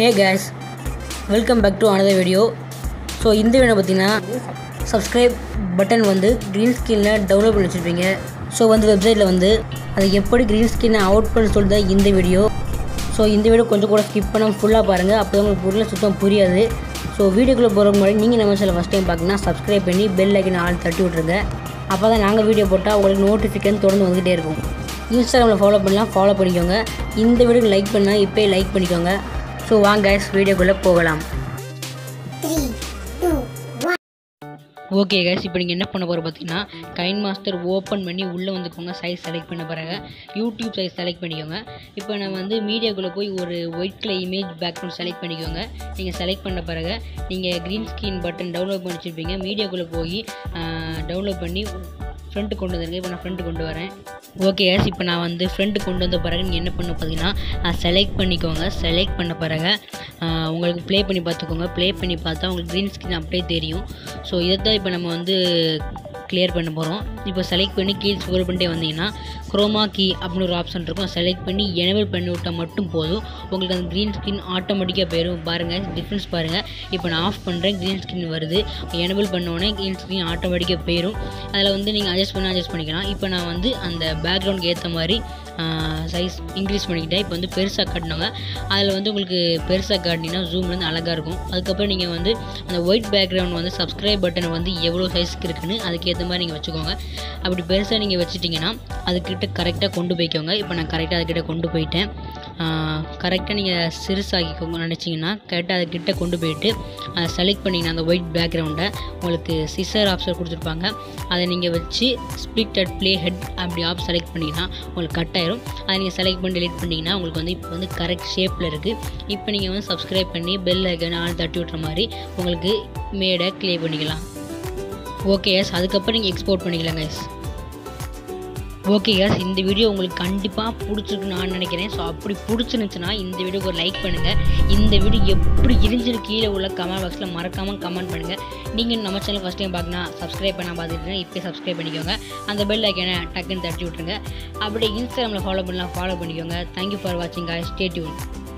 hey guys welcome back to another video so இந்த video பார்த்தீங்கன்னா subscribe button வந்து green ஸ்க்ரீனில் டவுன்லோட் பண்ணி வச்சுருப்பீங்க ஸோ வந்து வெப்சைட்டில் வந்து அதை எப்படி க்ரீன் ஸ்க்ரீனை அவுட் பண்ண சொல்லிட்டு தான் இந்த வீடியோ ஸோ இந்த வீடியோ கொஞ்சம் கூட ஸ்கிப் பண்ணாமல் ஃபுல்லாக பாருங்கள் அப்போ தான் உங்களுக்கு பொருளை சுத்தம் புரியாது ஸோ வீடியோக்குள்ளே போகிற முன்னாடி நீங்கள் நம்ம சேனல் ஃபஸ்ட் டைம் பார்க்கணும்னா சப்ஸ்கிரைப் பண்ணி பெல் ஐக்கன் ஆள் தட்டி விட்ருங்க அப்போ தான் நாங்கள் வீடியோ போட்டால் உங்களுக்கு நோட்டிஃபிகேஷன் தொடர்ந்து வந்துகிட்டே இருக்கும் இன்ஸ்டாகிராமில் ஃபாலோ பண்ணலாம் ஃபாலோ பண்ணிக்கோங்க இந்த வீடியோக்கு லைக் பண்ணால் இப்போயே லைக் பண்ணிக்கோங்க ஸோ வாங்க guys வீடியோக்குள்ளே போகலாம் ஓகே கைஸ் இப்போ நீங்கள் என்ன பண்ண போகிற பார்த்தீங்கன்னா கைன் மாஸ்டர் ஓப்பன் பண்ணி உள்ளே வந்துக்கோங்க சைஸ் செலக்ட் பண்ண பிறகு யூடியூப் சைஸ் செலக்ட் பண்ணிக்கோங்க இப்போ நான் வந்து மீடியாக்குள்ளே போய் ஒரு white colour image background select பண்ணிக்கோங்க நீங்கள் செலக்ட் பண்ண பிறகு நீங்கள் க்ரீன் ஸ்க்ரீன் பட்டன் டவுன்லோட் பண்ணி வச்சுருப்பீங்க மீடியாக்குள்ளே போய் டவுன்லோட் பண்ணி ஃப்ரண்ட்டு கொண்டு வந்துருங்க இப்போ நான் ஃப்ரண்ட்டு கொண்டு வரேன் ஓகே கேஸ் இப்போ நான் வந்து ஃப்ரண்ட்டு கொண்டு வந்த பிறகு நீங்கள் என்ன பண்ண பார்த்தீங்கன்னா செலக்ட் பண்ணிக்கோங்க செலக்ட் பண்ண பிறகு ஆஹ், உங்களுக்கு ப்ளே பண்ணி பார்த்துக்கோங்க ப்ளே பண்ணி பார்த்தா உங்களுக்கு க்ரீன் ஸ்க்ரீன் அப்படியே தெரியும் ஸோ இதை தான் இப்போ நம்ம வந்து கிளியர் பண்ண போகிறோம் இப்போ செலக்ட் பண்ணி கீழ் ஸ்க்ரோல் பண்ணிட்டே வந்தீங்கன்னா குரோமா கீ அப்படின்னு ஒரு ஆப்ஷன் இருக்கும் செலக்ட் பண்ணி எனேபிள் பண்ணி விட்டால் மட்டும் போதும் உங்களுக்கு அந்த க்ரீன் ஸ்க்ரீன் ஆட்டோமேட்டிக்காக போயிடும் பாருங்கள் டிஃப்ரென்ஸ் பாருங்கள் இப்போ நான் ஆஃப் பண்ணுறேன் க்ரீன் ஸ்க்ரீன் வருது எனேபிள் உடனே க்ரீன் ஸ்க்ரீன் ஆட்டோமேட்டிக்காக போயிடும் அதில் வந்து நீங்கள் அட்ஜஸ்ட் பண்ணி அட்ஜஸ்ட் பண்ணிக்கலாம் இப்போ நான் வந்து அந்த பேக்ரவுண்டுக்கு ஏற்ற மாதிரி சைஸ் இன்க்ரீஸ் பண்ணிக்கிட்டேன் இப்போ வந்து பெருசாக காட்டினாங்க அதில் வந்து உங்களுக்கு பெருசாக காட்டினீங்கன்னா ஜூம்லேருந்து அழகாக இருக்கும் அதுக்கப்புறம் நீங்கள் வந்து அந்த ஒயிட் பேக்ரவுண்ட் வந்து சப்ஸ்கிரைப் பட்டன் வந்து எவ்வளோ சைஸ்க்கு இருக்குன்னு அதுக்கேற்ற மாதிரி நீங்கள் வச்சுக்கோங்க அப்படி பெருசாக நீங்கள் வச்சுட்டிங்கன்னா அதுக்கிட்ட கரெக்டாக கொண்டு போய்க்கோங்க இப்போ நான் கரெக்டாக அதுக்கிட்ட கொண்டு போயிட்டேன் கரெக்டாக நீங்கள் சிறுசாக்கிக்கோங்க நினச்சிங்கன்னா கரெக்டாக அதுக்கிட்ட கொண்டு போயிட்டு அதை செலக்ட் பண்ணிங்கன்னா அந்த ஒயிட் பேக்ரவுண்டை உங்களுக்கு சிசர் ஆப்ஷன் கொடுத்துருப்பாங்க அதை நீங்கள் வச்சு ஸ்ப்ளிட் அட் ப்ளே ஹெட் அப்படி ஆப் செலக்ட் பண்ணிங்கன்னா உங்களுக்கு கட் ஆயிரும் அதை நீங்கள் செலக்ட் பண்ணி delete பண்ணிங்கன்னா உங்களுக்கு வந்து இப்போ வந்து கரெக்ட் ஷேப்பில் இருக்குது இப்போ நீங்கள் வந்து சப்ஸ்கிரைப் பண்ணி பெல் ஐக்கன் ஆள் தட்டி விட்ற மாதிரி உங்களுக்கு மேடை க்ளியர் பண்ணிக்கலாம் ஓகே எஸ் அதுக்கப்புறம் நீங்கள் எக்ஸ்போர்ட் பண்ணிக்கலாம் guys ஓகே கேஸ் இந்த வீடியோ உங்களுக்கு கண்டிப்பாக பிடிச்சிருக்குன்னு நான் நினைக்கிறேன் ஸோ அப்படி பிடிச்சிருந்துச்சுன்னா இந்த வீடியோக்கு ஒரு லைக் பண்ணுங்கள் இந்த வீடியோ எப்படி இருந்துச்சுன்னு கீழே உள்ள கமெண்ட் பாக்ஸில் மறக்காமல் கமெண்ட் பண்ணுங்கள் நீங்கள் நம்ம சேனல் ஃபஸ்ட் டைம் பார்க்கணும் சப்ஸ்கிரைப் பண்ண பார்த்துட்டு இப்போ சப்ஸ்கிரைப் பண்ணிக்கோங்க அந்த பெல் ஐக்கனை டக்குன்னு தட்டி விட்ருங்க அப்படியே இன்ஸ்டாகிராமில் ஃபாலோ பண்ணலாம் ஃபாலோ பண்ணிக்கோங்க தேங்க்யூ ஃபார் வாட்சிங் guys stay tuned